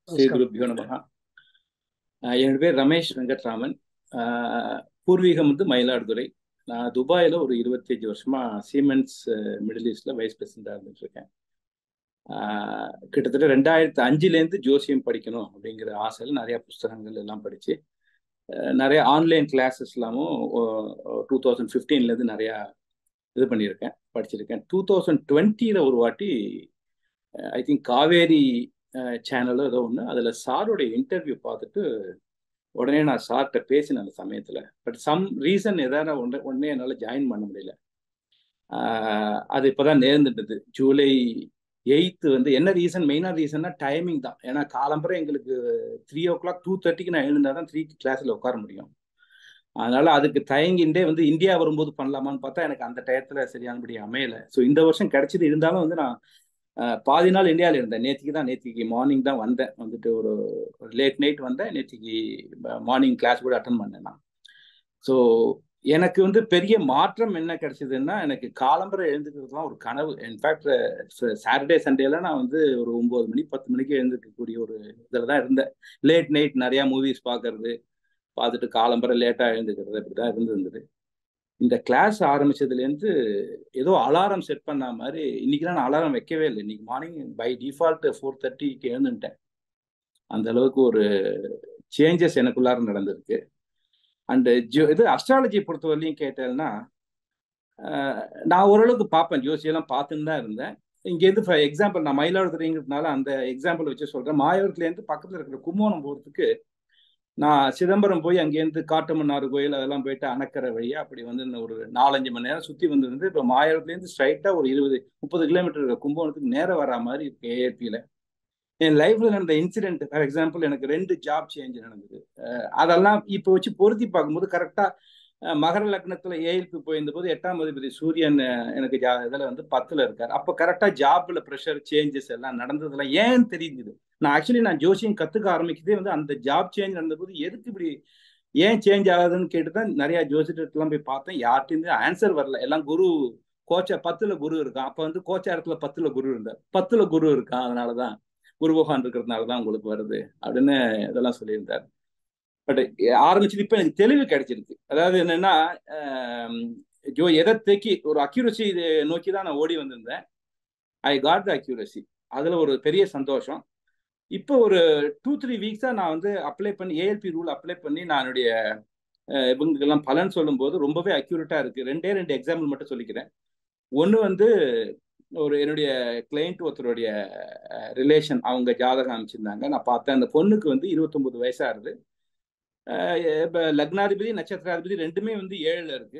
ஸ்ரீ குருபியோ நமகா என்னோட பேர் ரமேஷ் வெங்கட்ராமன் பூர்வீகம் வந்து மயிலாடுதுறை நான் துபாயில் ஒரு இருபத்தஞ்சி வருஷமா சீமென்ஸ் மிடில் ஈஸ்டில் வைஸ் பிரசிடண்டாக இருந்துட்டு இருக்கேன் கிட்டத்தட்ட ரெண்டாயிரத்து அஞ்சுலேருந்து ஜோசியம் படிக்கணும் அப்படிங்கிற ஆசையில் நிறையா புஸ்தகங்கள் எல்லாம் படித்து நிறைய ஆன்லைன் கிளாஸஸ் எல்லாமும் டூ தௌசண்ட் ஃபிஃப்டீன்லேருந்து நிறையா இது பண்ணியிருக்கேன் படிச்சிருக்கேன் டூ தௌசண்ட் டுவெண்ட்டியில் ஒரு வாட்டி ஐ திங்க் காவேரி சேனலோ ஏதோ ஒன்று அதில் சாரோடைய இன்டர்வியூ பார்த்துட்டு உடனே நான் சார்கிட்ட பேசினேன் அந்த சமயத்தில் பட் சம் ரீசன் எதாவது உடனே உடனே என்னால் ஜாயின் பண்ண முடியல அது இப்போ தான் நேர்ந்துட்டது ஜூலை எயித்து வந்து என்ன ரீசன் மெயினாக ரீசன்னா டைமிங் தான் ஏன்னா காலம்பரம் எங்களுக்கு த்ரீ ஓ கிளாக் டூ தேர்ட்டிக்கு நான் எழுந்தால் தான் த்ரீ கிளாஸில் உட்கார முடியும் அதனால அதுக்கு தயங்கிண்டே வந்து இந்தியா வரும்போது பண்ணலாமான்னு பார்த்தா எனக்கு அந்த டயத்தில் சரியானபடி அமையலை ஸோ இந்த வருஷம் கிடைச்சது இருந்தாலும் வந்து நான் பாதி நாள் இந்தியாவில் இருந்தேன் நேற்றுக்கு தான் நேற்றுக்கு மார்னிங் தான் வந்தேன் வந்துட்டு ஒரு லேட் நைட் வந்தேன் நேற்றுக்கு மார்னிங் கிளாஸ் கூட அட்டன் பண்ணேன் நான் ஸோ எனக்கு வந்து பெரிய மாற்றம் என்ன கிடைச்சதுன்னா எனக்கு காலம்பரை எழுந்துக்கிறதுலாம் ஒரு கனவு இன்ஃபேக்ட் சாட்டர்டே சண்டேல நான் வந்து ஒரு ஒம்பது மணி பத்து மணிக்கு எழுந்துக்கக்கூடிய ஒரு இதில் தான் இருந்தேன் லேட் நைட் நிறையா மூவிஸ் பார்க்கறது பார்த்துட்டு காலம்பரை லேட்டாக எழுந்துக்கிறது அப்படி தான் இருந்திருந்தது இந்த கிளாஸ் ஆரம்பிச்சதுலேருந்து ஏதோ அலாரம் செட் பண்ண மாதிரி இன்னைக்கெல்லாம் நான் அலாரம் வைக்கவே இல்லை இன்னைக்கு மார்னிங் பை டிஃபால்ட் ஃபோர் தேர்ட்டிக்கு எழுந்துட்டேன் அந்த அளவுக்கு ஒரு சேஞ்சஸ் எனக்குள்ளார நடந்திருக்கு அண்டு ஜோ இது அஸ்ட்ராலஜி பொறுத்தவரையிலையும் கேட்டேன்னா நான் ஓரளவுக்கு பார்ப்பேன் ஜோசியெல்லாம் பார்த்துன்னு தான் இருந்தேன் இங்கேருந்து ஃபார் எக்ஸாம்பிள் நான் மயிலாடுதுறைங்கிறதுனால அந்த எக்ஸாம்பிள் வச்சு சொல்கிறேன் மாயவரத்துலேருந்து பக்கத்தில் இருக்கிற கும்போணம் போகிறதுக்கு நான் சிதம்பரம் போய் அங்கேருந்து காட்டுமன்னார் கோயில் அதெல்லாம் போயிட்டு அணக்கிற வழியா அப்படி வந்து ஒரு நாலஞ்சு மணி நேரம் சுற்றி வந்துருந்து இப்போ மாயவரத்துலேருந்து ஸ்ட்ரைட்டாக ஒரு இருபது முப்பது கிலோமீட்டர் இருக்கிற கும்பகோணத்துக்கு நேரம் வரா மாதிரி இருக்கு ஏஏபியில் என் லைஃப்ல நடந்த இன்சிடென்ட் ஃபார் எக்ஸாம்பிள் எனக்கு ரெண்டு ஜாப் சேஞ்ச் நடந்தது அதெல்லாம் இப்போ வச்சு பொருத்தி பார்க்கும்போது கரெக்டாக மகர லக்னத்தில் ஏஎல்பி போயிருந்த போது எட்டாம் அதிபதி சூரியன் எனக்கு ஜா இதில் வந்து பத்தில் இருக்கார் அப்போ கரெக்டாக ஜாப்ல ப்ரெஷர் சேஞ்சஸ் எல்லாம் நடந்ததெல்லாம் ஏன் தெரிஞ்சுது நான் ஆக்சுவலி நான் ஜோசியம் கற்றுக்க ஆரம்பிக்கிறதே வந்து அந்த ஜாப் சேஞ்ச் நடந்தபோது எதுக்கு இப்படி ஏன் சேஞ்ச் ஆகுதுன்னு கேட்டு தான் நிறையா ஜோசியத்துலாம் போய் பார்த்தேன் யார்கிட்டையும் ஆன்சர் வரல எல்லாம் குரு கோச்சா பத்துல குரு இருக்கான் அப்போ வந்து கோச்சாரத்தில் பத்துல குரு இருந்தார் பத்துல குரு இருக்கான் அதனால தான் குரு பகவான் இருக்கிறதுனால தான் உங்களுக்கு வருது அப்படின்னு இதெல்லாம் சொல்லியிருந்தார் பட் ஆரம்பிச்சது இப்போ எனக்கு தெளிவு கிடைச்சிருக்கு அதாவது என்னன்னா ஜோ எதை தேக்கி ஒரு அக்யூரசி நோக்கி தான் நான் ஓடி வந்திருந்தேன் ஐ காட் த அக்யூரசி அதில் ஒரு பெரிய சந்தோஷம் இப்போ ஒரு டூ த்ரீ வீக்ஸாக நான் வந்து அப்ளை பண்ணி ஏஎல்பி ரூல் அப்ளை பண்ணி நான் என்னுடைய இவங்களுக்கெல்லாம் பலன் சொல்லும்போது ரொம்பவே அக்யூரேட்டாக இருக்குது ரெண்டே ரெண்டு எக்ஸாம்பிள் மட்டும் சொல்லிக்கிறேன் ஒன்று வந்து ஒரு என்னுடைய கிளைண்ட் ஒருத்தருடைய ரிலேஷன் அவங்க ஜாதகம் அமைச்சிருந்தாங்க நான் பார்த்தேன் அந்த பொண்ணுக்கு வந்து இருபத்தொம்பது வயசாகுது இப்போ லக்னாதிபதி நட்சத்திராதிபதி ரெண்டுமே வந்து ஏழில் இருக்கு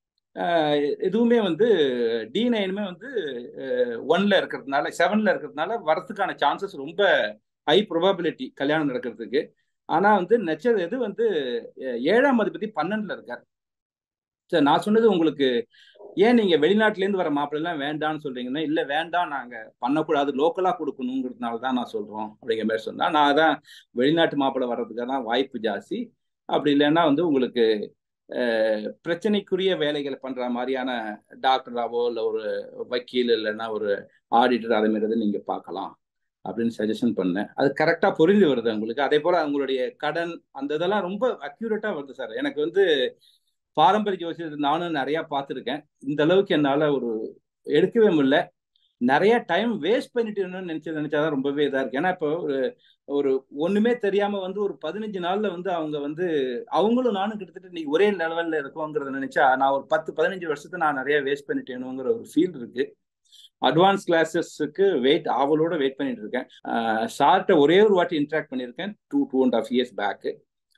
எதுவுமே வந்து டி நைனுமே வந்து ஒன்ல இருக்கிறதுனால செவன்ல இருக்கிறதுனால வரத்துக்கான சான்சஸ் ரொம்ப ஹை ப்ரொபாபிலிட்டி கல்யாணம் நடக்கிறதுக்கு ஆனால் வந்து நட்சத்திர இது வந்து ஏழாம் அதிபதி பன்னெண்டுல இருக்கார் சரி நான் சொன்னது உங்களுக்கு ஏன் நீங்க வெளிநாட்டிலேருந்து வர மாப்பிள்ளெல்லாம் வேண்டாம்னு சொல்றீங்கன்னா இல்லை வேண்டாம் நாங்க பண்ணக்கூடாது லோக்கலா கொடுக்கணுங்கிறதுனால தான் நான் சொல்றோம் அப்படிங்கிற மாதிரி சொன்னா நான் தான் வெளிநாட்டு மாப்பிள்ளை வர்றதுக்கான வாய்ப்பு ஜாஸ்தி அப்படி இல்லைன்னா வந்து உங்களுக்கு பிரச்சனைக்குரிய வேலைகளை பண்ற மாதிரியான டாக்டராவோ இல்லை ஒரு வக்கீல் இல்லைன்னா ஒரு ஆடிட்டர் அதை மாதிரி நீங்க பார்க்கலாம் அப்படின்னு சஜஷன் பண்ணேன் அது கரெக்டாக புரிஞ்சு வருது உங்களுக்கு அதே போல் அவங்களுடைய கடன் அந்த இதெல்லாம் ரொம்ப அக்யூரேட்டாக வருது சார் எனக்கு வந்து பாரம்பரிய ஜோசியத்தை நானும் நிறையா பார்த்துருக்கேன் இந்த அளவுக்கு என்னால் ஒரு எடுக்கவே முடியல நிறைய டைம் வேஸ்ட் பண்ணிட்டு நினைச்சு நினைச்சாதான் ரொம்பவே இதாக இருக்கு ஏன்னா இப்போ ஒரு ஒரு ஒண்ணுமே தெரியாம வந்து ஒரு பதினஞ்சு நாள்ல வந்து அவங்க வந்து அவங்களும் நானும் கிட்டத்தட்ட நீ ஒரே லெவல்ல இருக்கோங்கிறத நினைச்சா நான் ஒரு பத்து பதினஞ்சு வருஷத்தை நான் நிறைய வேஸ்ட் பண்ணிட்டேனுங்கிற ஒரு ஃபீல் இருக்கு அட்வான்ஸ் கிளாஸஸ்க்கு வெயிட் ஆவலோட வெயிட் பண்ணிட்டு இருக்கேன் சார்கிட்ட ஒரே ஒரு வாட்டி இன்ட்ராக்ட் பண்ணியிருக்கேன் two two and half years back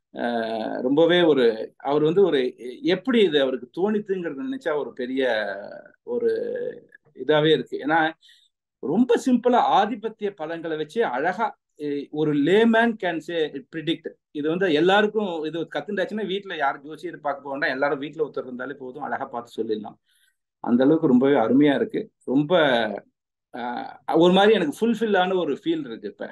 ரொம்பவே ஒரு அவர் வந்து ஒரு எப்படி இது அவருக்கு தோணித்துங்கிறத நினைச்சா ஒரு பெரிய ஒரு இதாவே இருக்கு ஏன்னா ரொம்ப சிம்பிளா ஆதிபத்திய பலன்களை வச்சு அழகா ஒரு லேமேன் கேன் சே ப்ரிடிக்ட் இது வந்து எல்லாருக்கும் இது கத்துண்டாச்சுன்னா வீட்டுல யாரும் ஜோசியர் பார்க்க போகண்டா எல்லாரும் வீட்டுல ஒருத்தர் இருந்தாலே போதும் அழகா பார்த்து சொல்லிடலாம் அந்த அளவுக்கு ரொம்பவே அருமையா இருக்கு ரொம்ப ஒரு மாதிரி எனக்கு ஃபுல்ஃபில்லான ஒரு ஃபீல் இருக்கு இப்ப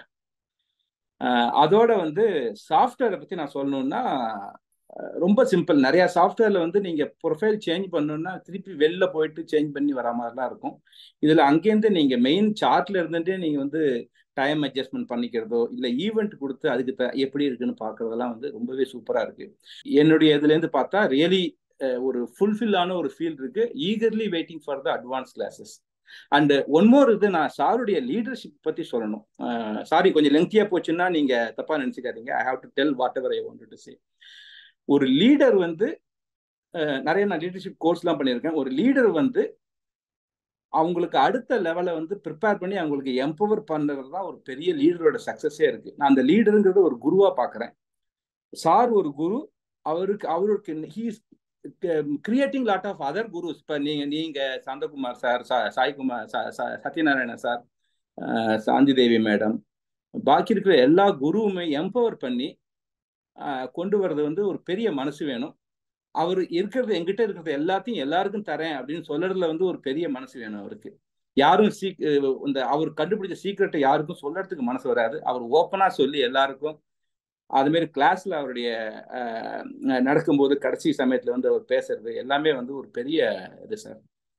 அதோட வந்து சாஃப்ட்வேரை பத்தி நான் சொல்லணும்னா ரொம்ப சிம்பிள் நிறைய சாஃப்ட்வேர்ல வந்து நீங்க ப்ரொஃபைல் சேஞ்ச் பண்ணணும்னா திருப்பி வெளில போயிட்டு சேஞ்ச் பண்ணி வர மாதிரிலாம் இருக்கும் இதுல அங்கேருந்து நீங்க மெயின் சார்ட்ல இருந்துட்டே நீங்க வந்து டைம் அட்ஜஸ்ட்மெண்ட் பண்ணிக்கிறதோ இல்லை ஈவெண்ட் கொடுத்து அதுக்கு த எப்படி இருக்குன்னு பார்க்கறதெல்லாம் வந்து ரொம்பவே சூப்பராக இருக்கு என்னுடைய இதுலேருந்து பார்த்தா ரியலி ஒரு ஃபுல்ஃபில்லான ஒரு ஃபீல்ட் இருக்கு eagerly waiting for the advance classes and one more இது நான் சாருடைய லீடர்ஷிப் பற்றி சொல்லணும் சாரி கொஞ்சம் லெங்க்தியாக போச்சுன்னா நீங்கள் தப்பாக நினச்சிக்காதீங்க I have to tell whatever I want to say ஒரு லீடர் வந்து நிறைய நான் லீடர்ஷிப் கோர்ஸ்லாம் பண்ணியிருக்கேன் ஒரு லீடர் வந்து அவங்களுக்கு அடுத்த லெவலை வந்து ப்ரிப்பேர் பண்ணி அவங்களுக்கு எம்பவர் பண்ணுறது தான் ஒரு பெரிய லீடரோட சக்ஸஸே இருக்கு நான் அந்த லீடருங்கிறது ஒரு குருவாக பார்க்குறேன் சார் ஒரு குரு அவருக்கு அவருக்கு he's creating lot of other gurus இப்போ நீங்கள் நீங்கள் சந்தகுமார் சார் சா சாய்குமார் சத்யநாராயணன் சார் சாந்தி தேவி மேடம் பாக்கி இருக்கிற எல்லா குருவுமே எம்பவர் பண்ணி கொண்டு வர்றது வந்து ஒரு பெரிய மனசு வேணும் அவர் இருக்கிறது எங்கிட்ட இருக்கிறது எல்லாத்தையும் எல்லாருக்கும் தரேன் அப்படின்னு சொல்றதுல வந்து ஒரு பெரிய மனசு வேணும் அவருக்கு யாரும் சீக் இந்த அவர் கண்டுபிடிச்ச சீக்கிரட்டை யாருக்கும் சொல்றதுக்கு மனசு வராது அவர் ஓப்பனா சொல்லி எல்லாருக்கும் அதுமாரி கிளாஸ்ல அவருடைய நடக்கும்போது கடைசி சமயத்துல வந்து அவர் பேசுறது எல்லாமே வந்து ஒரு பெரிய இது சார்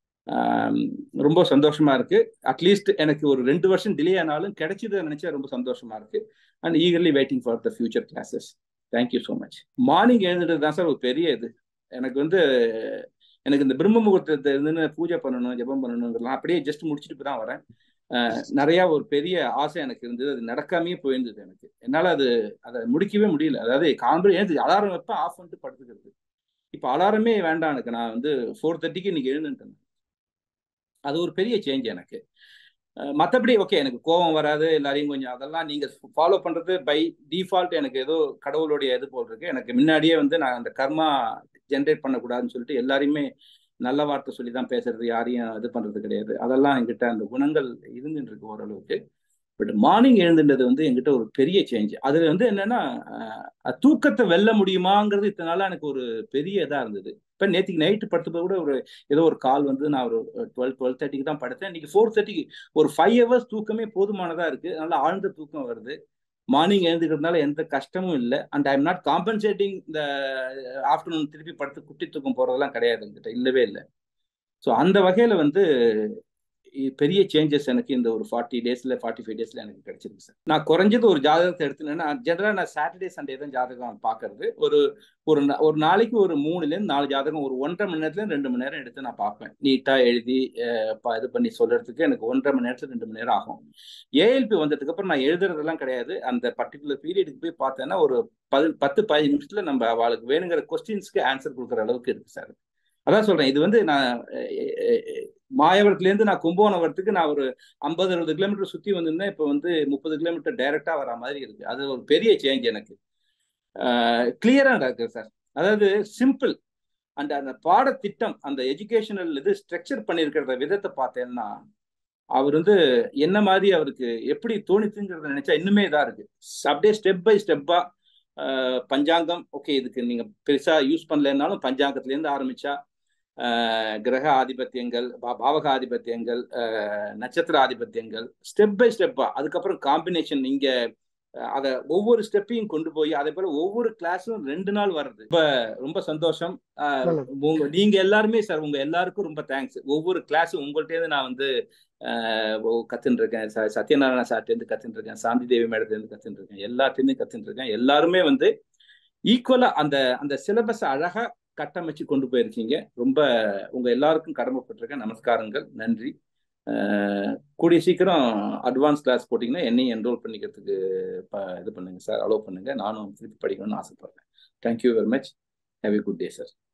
ரொம்ப சந்தோஷமா இருக்கு அட்லீஸ்ட் எனக்கு ஒரு ரெண்டு வருஷம் டிலே ஆனாலும் கிடைச்சதை நினைச்சா ரொம்ப சந்தோஷமா இருக்கு and eagerly waiting for the future classes thank you so much morning எழுந்துட்டு தான் சார் ஒரு பெரிய இது எனக்கு வந்து எனக்கு இந்த பிரம்ம முகூர்த்தத்தை இருந்து பூஜை பண்ணணும் ஜபம் பண்ணணுங்கிறலாம் அப்படியே ஜஸ்ட் முடிச்சுட்டு தான் வரேன் நிறைய ஒரு பெரிய ஆசை எனக்கு இருந்தது அது நடக்காமையே போயிருந்தது எனக்கு என்னால் அது அதை முடிக்கவே முடியல அதாவது காம்பரி எழுந்து அலாரம் வைப்பேன் ஆஃப் பண்ணிட்டு படுத்துக்கிறது இப்போ அலாரமே வேண்டாம் எனக்கு நான் வந்து ஃபோர் தேர்ட்டிக்கு இன்னைக்கு எழுந்துட்டேன் அது ஒரு பெரிய சேஞ்ச் எனக்கு மற்றபடி ஓகே எனக்கு கோபம் வராது எல்லாரையும் கொஞ்சம் அதெல்லாம் நீங்கள் ஃபாலோ பண்ணுறது பை டிஃபால்ட் எனக்கு ஏதோ கடவுளுடைய இது போல் இருக்கு எனக்கு முன்னாடியே வந்து நான் அந்த கர்மா ஜென்ரேட் பண்ணக்கூடாதுன்னு சொல்லிட்டு எல்லாரையுமே நல்ல வார்த்தை சொல்லி தான் பேசுறது யாரையும் இது பண்ணுறது கிடையாது அதெல்லாம் என்கிட்ட அந்த குணங்கள் இருந்துட்டு இருக்கு ஓரளவுக்கு பட் மார்னிங் எழுந்துன்றது வந்து என்கிட்ட ஒரு பெரிய சேஞ்ச் அதுல வந்து என்னன்னா தூக்கத்தை வெல்ல முடியுமாங்கிறது இத்தனை நாளா எனக்கு ஒரு பெரிய இதா இருந்தது இப்போ நேற்றுக்கு நைட்டு படுத்தப்போ கூட ஒரு ஏதோ ஒரு கால் வந்து நான் ஒரு டுவெல் டுவெல் தேர்ட்டிக்கு தான் படுத்தேன் இன்னைக்கு ஃபோர் தேர்ட்டிக்கு ஒரு ஃபைவ் ஹவர்ஸ் தூக்கமே போதுமானதா இருக்கு நல்லா ஆழ்ந்த தூக்கம் வருது மார்னிங் எழுந்துக்கிறதுனால எந்த கஷ்டமும் இல்லை and I am not compensating இந்த ஆஃப்டர்நூன் திருப்பி படுத்து குட்டி தூக்கம் போறதெல்லாம் கிடையாது என்கிட்ட இல்லவே இல்லை ஸோ அந்த வகையில வந்து பெரிய சேஞ்சஸ் எனக்கு இந்த ஒரு ஃபார்ட்டி டேஸ்ல ஃபார்ட்டி ஃபைவ் டேஸ்ல எனக்கு கிடைச்சிருக்கு சார் நான் குறைஞ்சது ஒரு ஜாதகத்தை எடுத்துனேன்னா ஜென்ரலாக நான் சாட்டர்டே சண்டே தான் ஜாதகம் பார்க்கறது ஒரு ஒரு ஒரு நாளைக்கு ஒரு மூணுலேருந்து நாலு ஜாதகம் ஒரு ஒன்றரை மணி நேரத்துல ரெண்டு மணி நேரம் எடுத்து நான் பார்ப்பேன் நீட்டாக எழுதி இது பண்ணி சொல்றதுக்கு எனக்கு ஒன்றரை மணி நேரத்துல ரெண்டு மணி நேரம் ஆகும் ஏஎல்பி வந்ததுக்கு அப்புறம் நான் எழுதுறதெல்லாம் கிடையாது அந்த பர்டிகுலர் பீரியடுக்கு போய் பார்த்தேன்னா ஒரு பது பத்து பதினஞ்சு நிமிஷத்துல நம்ம அவளுக்கு வேணுங்கிற கொஸ்டின்ஸ்க்கு ஆன்சர் கொடுக்குற அளவுக்கு இருக்கு சார் அதான் சொல்றேன் இது வந்து நான் மாயவரத்துலேருந்து நான் கும்பகோணம் வரத்துக்கு நான் ஒரு ஐம்பது அறுபது கிலோமீட்டர் சுற்றி வந்திருந்தேன் இப்போ வந்து முப்பது கிலோமீட்டர் டைரக்டா வர மாதிரி இருக்கு அது ஒரு பெரிய சேஞ்ச் எனக்கு கிளியரா இருக்கு சார் அதாவது சிம்பிள் அண்ட் அந்த பாடத்திட்டம் அந்த எஜுகேஷனல் இது ஸ்ட்ரக்சர் பண்ணியிருக்கிற விதத்தை பார்த்தேன்னா அவர் வந்து என்ன மாதிரி அவருக்கு எப்படி தோணித்துங்கிறத நினைச்சா இன்னுமே இதா இருக்கு அப்படியே ஸ்டெப் பை ஸ்டெப்பா பஞ்சாங்கம் ஓகே இதுக்கு நீங்க பெருசா யூஸ் பண்ணலன்னாலும் பஞ்சாங்கத்திலேருந்து ஆரம்பிச்சா கிரக ஆதிபத்தியங்கள் பாவக ஆதிபத்தியங்கள் நட்சத்திர ஆதிபத்தியங்கள் ஸ்டெப் பை ஸ்டெப்பா அதுக்கப்புறம் காம்பினேஷன் இங்க அத ஒவ்வொரு ஸ்டெப்பையும் கொண்டு போய் அதே போல ஒவ்வொரு கிளாஸும் ரெண்டு நாள் வர்றது ரொம்ப ரொம்ப சந்தோஷம் நீங்க எல்லாருமே சார் உங்க எல்லாருக்கும் ரொம்ப தேங்க்ஸ் ஒவ்வொரு கிளாஸும் உங்கள்கிட்ட நான் வந்து கத்துன்னு இருக்கேன் சத்யநாராயண சார்ட்டேருந்து கத்துன்னு இருக்கேன் சாந்தி தேவி மேடத்துலேருந்து கத்துன்னு இருக்கேன் எல்லாத்தையுமே கத்துன்னு இருக்கேன் எல்லாருமே வந்து ஈக்குவலா அந்த அந்த சிலபஸ் அழகா கட்டமைச்சு கொண்டு போயிருக்கீங்க ரொம்ப உங்க எல்லாருக்கும் கடமைப்பட்டிருக்கேன் நமஸ்காரங்கள் நன்றி கூடிய சீக்கிரம் அட்வான்ஸ் கிளாஸ் போட்டிங்கன்னா என்னையும் என்ரோல் பண்ணிக்கிறதுக்கு இது பண்ணுங்க சார் அலோவ் பண்ணுங்க நானும் திருப்பி படிக்கணும்னு ஆசைப்படுறேன் thank you very much have a good day sir